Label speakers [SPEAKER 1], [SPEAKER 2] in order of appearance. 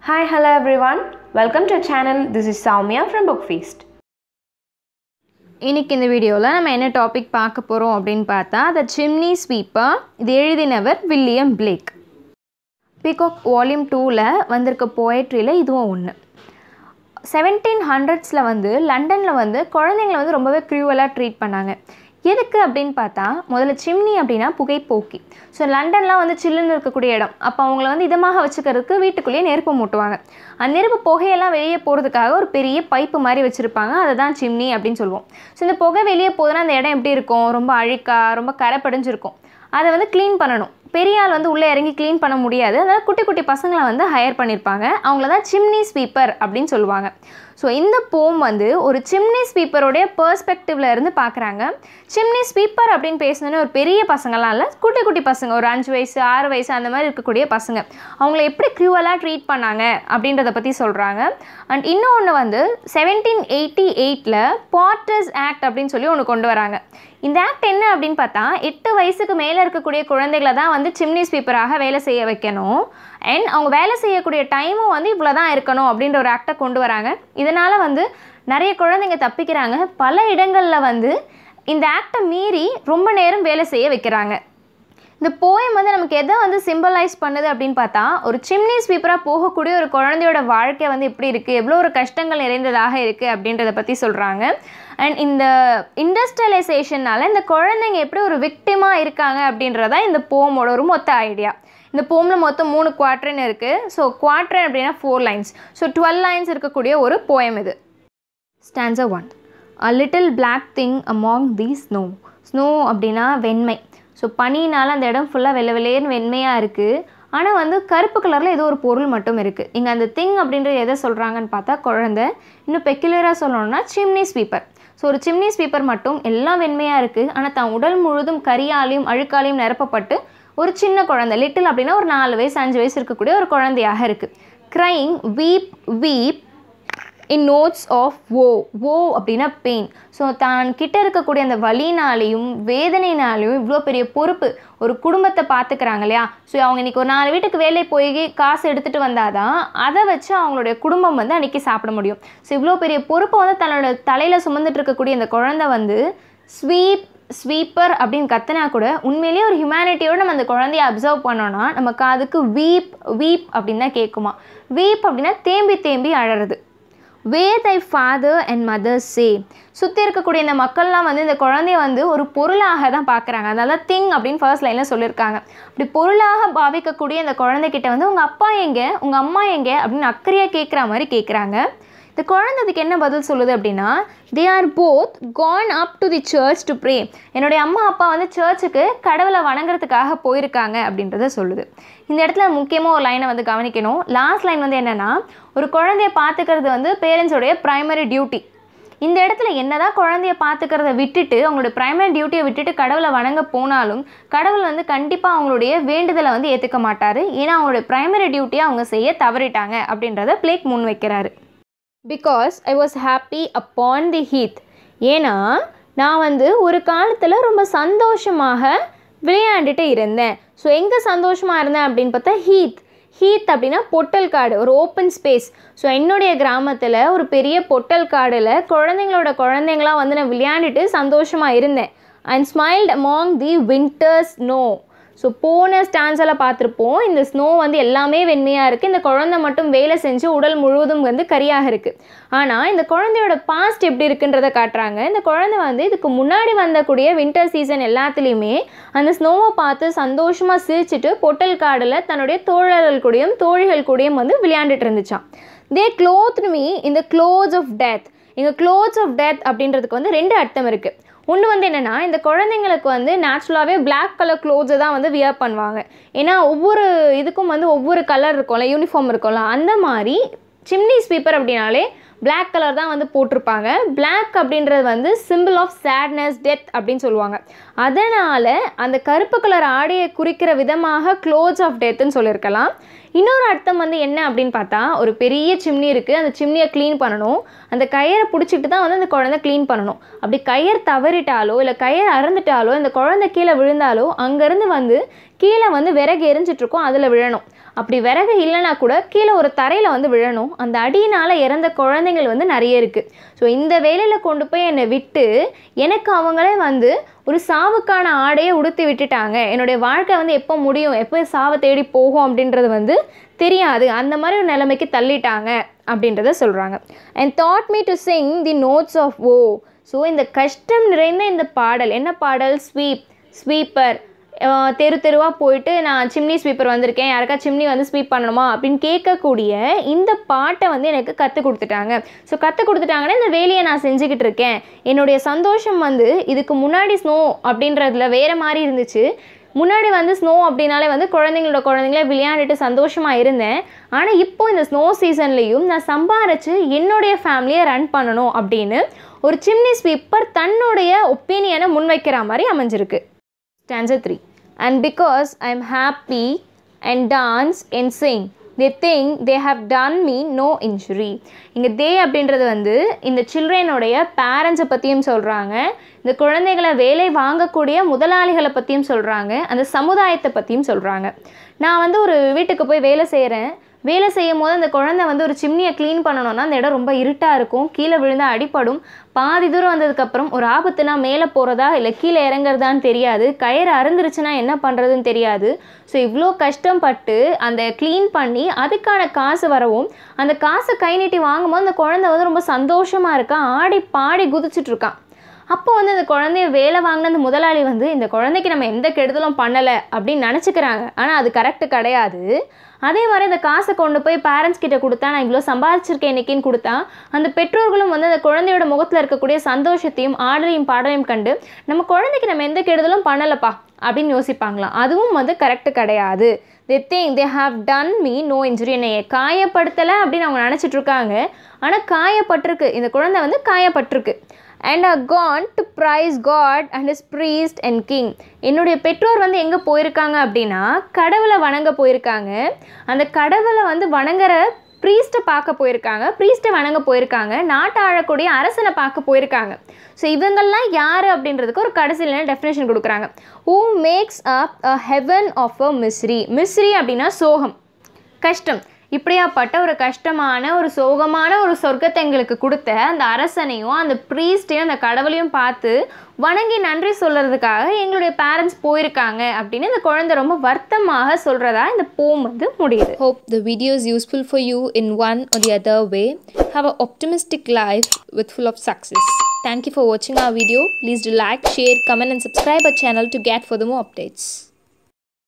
[SPEAKER 1] Hi, hello everyone. Welcome to our channel. This is Soumya from Book Feast.
[SPEAKER 2] இன்னைக்கு இந்த வீடியோவில் நம்ம என்ன டாபிக் பார்க்க போகிறோம் அப்படின்னு பார்த்தா த சிம்னி ஸ்வீப்பர் இது எழுதினவர் வில்லியம் பிளேக் பீகாக் வால்யூம் டூவில் வந்திருக்க போயட்ரியில் இதுவும் ஒன்று செவன்டீன் ஹண்ட்ரட்ஸில் வந்து லண்டனில் வந்து குழந்தைங்கள வந்து ரொம்பவே க்ரூவலாக ட்ரீட் பண்ணாங்க எதுக்கு அப்படின்னு பார்த்தா முதல்ல சிம்னி அப்படின்னா புகைப்போக்கி ஸோ லண்டன்லாம் வந்து சில்லுன்னு இருக்கக்கூடிய இடம் அப்போ அவங்கள வந்து இதமாக வச்சுக்கிறதுக்கு வீட்டுக்குள்ளேயே நெருப்பு மூட்டுவாங்க அந்த நெருப்பு புகையெல்லாம் வெளியே போகிறதுக்காக ஒரு பெரிய பைப்பு மாதிரி வச்சுருப்பாங்க அதை தான் சிம்னி அப்படின்னு சொல்லுவோம் ஸோ இந்த புகை வெளியே போகுதுன்னா அந்த இடம் எப்படி இருக்கும் ரொம்ப அழுக்காக ரொம்ப கரை படிஞ்சிருக்கும் அதை வந்து க்ளீன் பண்ணணும் பெரிய ஆள் வந்து உள்ளே இறங்கி க்ளீன் பண்ண முடியாது அதனால் குட்டி குட்டி பசங்களை வந்து ஹையர் பண்ணியிருப்பாங்க அவங்கள தான் சிம்னி ஸ்வீப்பர் அப்படின்னு சொல்லுவாங்க ஸோ இந்த போம் வந்து ஒரு சிம்னி ஸ்வீப்பருடைய பெர்ஸ்பெக்டிவ்ல இருந்து பார்க்குறாங்க சிம்னி ஸ்வீப்பர் அப்படின்னு பேசணுன்னு ஒரு பெரிய பசங்களாம் இல்லை குட்டி குட்டி பசங்க ஒரு அஞ்சு வயசு ஆறு வயசு அந்த மாதிரி இருக்கக்கூடிய பசங்க அவங்கள எப்படி க்ரூவலாக ட்ரீட் பண்ணாங்க அப்படின்றத பற்றி சொல்கிறாங்க அண்ட் இன்னொன்று வந்து செவன்டீன் எயிட்டி எயிட்டில் பாட்டர்ஸ் ஆக்ட் அப்படின்னு சொல்லி ஒன்று கொண்டு வராங்க இந்த ஆக்ட் என்ன அப்படின்னு பார்த்தா எட்டு வயசுக்கு மேலே இருக்கக்கூடிய குழந்தைகளை தான் வந்து சிம்னி ஸ்வீப்பராக வேலை செய்ய வைக்கணும் அண்ட் அவங்க வேலை செய்யக்கூடிய டைமும் வந்து இவ்வளோ தான் இருக்கணும் அப்படின்ற ஒரு ஆக்டை கொண்டு வராங்க இதனால் வந்து நிறைய குழந்தைங்க தப்பிக்கிறாங்க பல இடங்களில் வந்து இந்த ஆக்டை மீறி ரொம்ப நேரம் வேலை செய்ய வைக்கிறாங்க இந்த போயம் வந்து நமக்கு எதை வந்து சிம்பலைஸ் பண்ணுது அப்படின்னு பார்த்தா ஒரு சிம்னி ஸ்வீப்பராக போகக்கூடிய ஒரு குழந்தையோட வாழ்க்கை வந்து எப்படி இருக்குது எவ்வளோ ஒரு கஷ்டங்கள் நிறைந்ததாக இருக்குது அப்படின்றத பற்றி சொல்கிறாங்க அண்ட் இந்த இண்டஸ்ட்ரியலைசேஷனால் இந்த குழந்தைங்க எப்படி ஒரு விக்டிமாக இருக்காங்க அப்படின்றதா இந்த போமோட ஒரு மொத்த ஐடியா இந்த போமில் மொத்தம் மூணு குவாட்ரன் இருக்குது ஸோ குவாட்ரன் அப்படின்னா four lines so twelve lines இருக்கக்கூடிய ஒரு போயம் இது stanza one a little black thing among the snow snow அப்படின்னா வெண்மை ஸோ பனினால் அந்த இடம் ஃபுல்லாக வெள்ளை வெள்ளையர்னு வெண்மையாக இருக்குது ஆனால் வந்து கருப்பு கலரில் ஏதோ ஒரு பொருள் மட்டும் இருக்குது இங்கே அந்த திங் அப்படின்றது எதை சொல்கிறாங்கன்னு பார்த்தா குழந்தை இன்னும் பெக்குலராக சொல்லணும்னா சிம்னி ஸ்வீப்பர் ஸோ ஒரு சிம்னி ஸ்வீப்பர் மட்டும் எல்லாம் வெண்மையாக இருக்குது ஆனால் தான் உடல் முழுதும் கரியாலையும் அழுக்காலையும் நிரப்பப்பட்டு ஒரு சின்ன குழந்தை லிட்டில் அப்படின்னா ஒரு நாலு வயசு அஞ்சு வயசு இருக்கக்கூடிய ஒரு குழந்தையாக இருக்குது crying weep weep in notes of woe woe அப்படின்னா பெயின் ஸோ தான் கிட்ட இருக்கக்கூடிய அந்த வலினாலையும் வேதனைனாலையும் இவ்வளோ பெரிய பொறுப்பு ஒரு குடும்பத்தை பார்த்துக்கிறாங்க இல்லையா ஸோ அவங்க இன்றைக்கி ஒரு நாலு வீட்டுக்கு வேலை போய் காசு எடுத்துகிட்டு வந்தால் தான் அதை வச்சு அவங்களுடைய குடும்பம் வந்து அன்றைக்கி சாப்பிட முடியும் ஸோ இவ்வளோ பெரிய பொறுப்பை வந்து தன்னோட தலையில் சுமந்துட்டு இருக்கக்கூடிய இந்த குழந்தை வந்து ஸ்வீப் ஸ்வீப்பர் அப்படின்னு கத்துனா கூட உண்மையிலேயே ஒரு ஹியூமனிட்டியோடு நம்ம அந்த குழந்தைய அப்சர்வ் பண்ணோன்னா நமக்கு அதுக்கு வீப் வீப் அப்படின்னு தான் கேட்குமா வீப் அப்படின்னா தேம்பி தேம்பி அழறது where thy father and mother say சுற்றி இருக்கக்கூடிய இந்த மக்கள்லாம் வந்து இந்த குழந்தைய வந்து ஒரு பொருளாக தான் பார்க்குறாங்க அதனால திங் அப்படின்னு ஃபர்ஸ்ட் லைனில் சொல்லியிருக்காங்க அப்படி பொருளாக பாவிக்கக்கூடிய இந்த குழந்தைகிட்ட வந்து உங்கள் அப்பா எங்கே உங்கள் அம்மா எங்கே அப்படின்னு அக்கறையாக கேட்குற மாதிரி கேட்குறாங்க இந்த குழந்தைக்கு என்ன பதில் சொல்லுது அப்படின்னா they are both gone up to the church to pray என்னுடைய அம்மா அப்பா வந்து சர்ச்சுக்கு கடவுளை வணங்குறதுக்காக போயிருக்காங்க அப்படின்றத சொல்லுது இந்த இடத்துல முக்கியமாக ஒரு லைனை வந்து கவனிக்கணும் லாஸ்ட் லைன் வந்து என்னென்னா ஒரு குழந்தைய பார்த்துக்கிறது வந்து பேரண்ட்ஸோடைய ப்ரைமரி டியூட்டி இந்த இடத்துல என்னதான் குழந்தைய பார்த்துக்கிறத விட்டுட்டு அவங்களோட ப்ரைமரி டியூட்டியை விட்டுட்டு கடவுளை வணங்க போனாலும் கடவுள் வந்து கண்டிப்பாக அவங்களுடைய வேண்டுதலை வந்து ஏற்றுக்க மாட்டார் ஏன்னா அவங்களுடைய ப்ரைமரி டியூட்டியை அவங்க செய்ய தவறிட்டாங்க அப்படின்றத பிளேக் முன் வைக்கிறாரு because I was happy upon the heath ஏன்னா நான் வந்து ஒரு காலத்தில் ரொம்ப சந்தோஷமாக விளையாண்டுட்டு இருந்தேன் ஸோ எங்கே சந்தோஷமாக இருந்தேன் அப்படின்னு பார்த்தா ஹீத் ஹீத் அப்படின்னா பொட்டல் காடு ஒரு ஓப்பன் ஸ்பேஸ் ஸோ என்னுடைய கிராமத்தில் ஒரு பெரிய பொட்டல் காடில் குழந்தைங்களோட குழந்தைங்களாம் வந்து நான் விளையாண்டுட்டு சந்தோஷமாக இருந்தேன் and smiled among the winter snow so போன ஸ்டான்ஸில் பார்த்துருப்போம் இந்த ஸ்னோ வந்து எல்லாமே வெண்மையாக இருக்குது இந்த குழந்தை மட்டும் வேலை செஞ்சு உடல் முழுவதும் வந்து கரியாக இருக்குது ஆனால் இந்த குழந்தையோட பாஸ்ட் எப்படி இருக்குன்றதை காட்டுறாங்க இந்த குழந்தை வந்து இதுக்கு முன்னாடி வந்தக்கூடிய வின்டர் சீசன் எல்லாத்துலேயுமே அந்த ஸ்னோவை பார்த்து சந்தோஷமாக சிரிச்சிட்டு பொட்டல் காடில் தன்னுடைய தோழர்கள் கூடயும் தோழிகள் கூடயும் வந்து விளையாண்டுட்டு இருந்துச்சான் தே க்ளோத் மீ இந்த க்ளோத்ஸ் ஆஃப் டெத் இங்கே க்ளோத்ஸ் ஆஃப் டெத் அப்படின்றதுக்கு வந்து ரெண்டு அர்த்தம் இருக்குது ஒன்று வந்து என்னென்னா இந்த குழந்தைங்களுக்கு வந்து நேச்சுரலாகவே பிளாக் கலர் க்ளோத்ஸை தான் வந்து வியர் பண்ணுவாங்க ஏன்னா ஒவ்வொரு இதுக்கும் வந்து ஒவ்வொரு கலர் இருக்கும்ல யூனிஃபார்ம் இருக்கும்ல அந்த மாதிரி சிம்னி ஸ்வீப்பர் அப்படின்னாலே பிளாக் கலர் தான் வந்து போட்டிருப்பாங்க பிளாக் அப்படின்றது வந்து சிம்பிள் ஆஃப் சேட்னஸ் டெத் அப்படின்னு சொல்லுவாங்க அதனால் அந்த கருப்பு கலர் ஆடையை குறிக்கிற விதமாக க்ளோத்ஸ் ஆஃப் டெத்துன்னு சொல்லியிருக்கலாம் இன்னொரு அர்த்தம் வந்து என்ன அப்படின்னு பார்த்தா ஒரு பெரிய சிம்னி இருக்குது அந்த சிம்னியை க்ளீன் பண்ணணும் அந்த கயிறை பிடிச்சிட்டு தான் வந்து அந்த குழந்தை க்ளீன் பண்ணணும் அப்படி கயிறு தவறிட்டாலோ இல்லை கயிறு அறந்துட்டாலோ இந்த குழந்தை கீழே விழுந்தாலோ அங்கேருந்து வந்து கீழே வந்து விறகு எரிஞ்சிட்ருக்கோம் அதில் விழணும் அப்படி விறகு இல்லைனா கூட கீழே ஒரு தரையில் வந்து விழணும் அந்த அடியினால் இறந்த குழந்தைங்கள் வந்து நிறைய இருக்குது ஸோ இந்த வேலையில் கொண்டு போய் என்னை விட்டு எனக்கு அவங்களே வந்து ஒரு சாவுக்கான ஆடையை உடுத்தி விட்டுட்டாங்க என்னுடைய வாழ்க்கை வந்து எப்போ முடியும் எப்போ சாவை தேடி போகும் அப்படின்றது வந்து தெரியாது அந்த மாதிரி ஒரு நிலைமைக்கு தள்ளிட்டாங்க அப்படின்றத சொல்கிறாங்க and taught me to sing the notes of woe so இந்த கஷ்டம் நிறைந்த இந்த பாடல் என்ன பாடல் ஸ்வீப் ஸ்வீப்பர் தெரு தெருவாக போயிட்டு நான் சிம்னி ஸ்வீப்பர் வந்திருக்கேன் யாருக்கா சிம்னி வந்து ஸ்வீப் பண்ணணுமா அப்படின்னு கேட்கக்கூடிய இந்த பாட்டை வந்து எனக்கு கற்றுக் கொடுத்துட்டாங்க ஸோ கற்றுக் கொடுத்துட்டாங்கன்னா இந்த வேலையை நான் செஞ்சுக்கிட்டு இருக்கேன் என்னுடைய சந்தோஷம் வந்து இதுக்கு முன்னாடி ஸ்னோ அப்படின்றதுல வேறு மாதிரி இருந்துச்சு முன்னாடி வந்து ஸ்னோ அப்படின்னாலே வந்து குழந்தைங்களோட குழந்தைங்கள விளையாண்டுட்டு சந்தோஷமாக இருந்தேன் ஆனால் இப்போ இந்த ஸ்னோ சீசன்லேயும் நான் சம்பாரித்து என்னுடைய ஃபேமிலியை ரன் பண்ணணும் அப்படின்னு ஒரு சிம்னி ஸ்வீப்பர் தன்னுடைய ஒப்பீனியனை முன்வைக்கிற மாதிரி அமைஞ்சிருக்கு Stanza 3 And because I'm happy and dance and sing, they think they have done me no injury. இங்கே தே அப்படின்றது வந்து இந்த சில்ட்ரனுடைய பேரண்ட்ஸை பற்றியும் சொல்கிறாங்க இந்த குழந்தைகளை வேலை வாங்கக்கூடிய முதலாளிகளை பற்றியும் சொல்கிறாங்க அந்த சமுதாயத்தை பற்றியும் சொல்கிறாங்க நான் வந்து ஒரு வீட்டுக்கு போய் வேலை செய்கிறேன் வேலை செய்யும் போது அந்த குழந்தை வந்து ஒரு சிம்னியை க்ளீன் பண்ணணும்னா அந்த இடம் ரொம்ப இருட்டாக இருக்கும் கீழே விழுந்தா அடிப்படும் பாதி தூரம் வந்ததுக்கப்புறம் ஒரு ஆபத்துனா மேலே போகிறதா இல்லை கீழே இறங்குறதான்னு தெரியாது கயிறு அருந்துருச்சுன்னா என்ன பண்ணுறதுன்னு தெரியாது ஸோ இவ்வளோ கஷ்டப்பட்டு அந்த க்ளீன் பண்ணி அதுக்கான காசு வரவும் அந்த காசை கை நீட்டி வாங்கும்போது அந்த குழந்தை வந்து ரொம்ப சந்தோஷமாக இருக்கான் ஆடி பாடி குதிச்சுட்டு இருக்கான் அப்போ வந்து அந்த குழந்தைய வேலை வாங்கின அந்த முதலாளி வந்து இந்த குழந்தைக்கு நம்ம எந்த கெடுதலும் பண்ணலை அப்படின்னு நினச்சிக்கிறாங்க ஆனால் அது கரெக்டு கிடையாது அதே மாதிரி அந்த காசை கொண்டு போய் பேரண்ட்ஸ் கிட்ட கொடுத்தா நான் இவ்வளோ சம்பாதிச்சிருக்கேன் இன்னைக்குன்னு கொடுத்தா அந்த பெற்றோர்களும் வந்து அந்த குழந்தையோட முகத்தில் இருக்கக்கூடிய சந்தோஷத்தையும் ஆடலையும் பாடலையும் கண்டு நம்ம குழந்தைக்கு நம்ம எந்த கெடுதலும் பண்ணலப்பா அப்படின்னு யோசிப்பாங்களாம் அதுவும் வந்து கரெக்டு கிடையாது they think they have done me no injury என்னை காயப்படுத்தலை அப்படின்னு அவங்க நினச்சிட்டு இருக்காங்க ஆனால் காயப்பட்டிருக்கு இந்த குழந்தை வந்து காயப்பட்டிருக்கு and are gone to praise God and his priest and king என்னுடைய பெற்றோர் வந்து எங்கே போயிருக்காங்க அப்படின்னா கடவுளை வணங்க போயிருக்காங்க அந்த கடவுளை வந்து வணங்குற ப்ரீஸ்ட்டை பார்க்க போயிருக்காங்க ப்ரீஸ்ட்டை வணங்க போயிருக்காங்க நாட்டை ஆளக்கூடிய அரசனை பார்க்க போயிருக்காங்க ஸோ இவங்கெல்லாம் யார் அப்படின்றதுக்கு ஒரு கடைசியில் டெஃபினேஷன் கொடுக்குறாங்க who makes up a heaven of our misery misery அப்படின்னா சோகம் கஷ்டம் இப்படியாப்பட்ட ஒரு கஷ்டமான ஒரு சோகமான ஒரு சொர்க்கத்தை எங்களுக்கு கொடுத்த அந்த அரசனையும் அந்த ப்ரீஸ்டையும் அந்த கடவுளையும் பார்த்து வணங்கி நன்றி சொல்கிறதுக்காக எங்களுடைய பேரண்ட்ஸ் போயிருக்காங்க அப்படின்னு இந்த குழந்தை ரொம்ப வருத்தமாக சொல்கிறதா இந்த போம் வந்து முடியுது
[SPEAKER 3] Hope the video is useful for you in one or the other way. Have an optimistic life with full of success. Thank you for watching our video. Please do like, share, comment and subscribe our channel to get further more updates.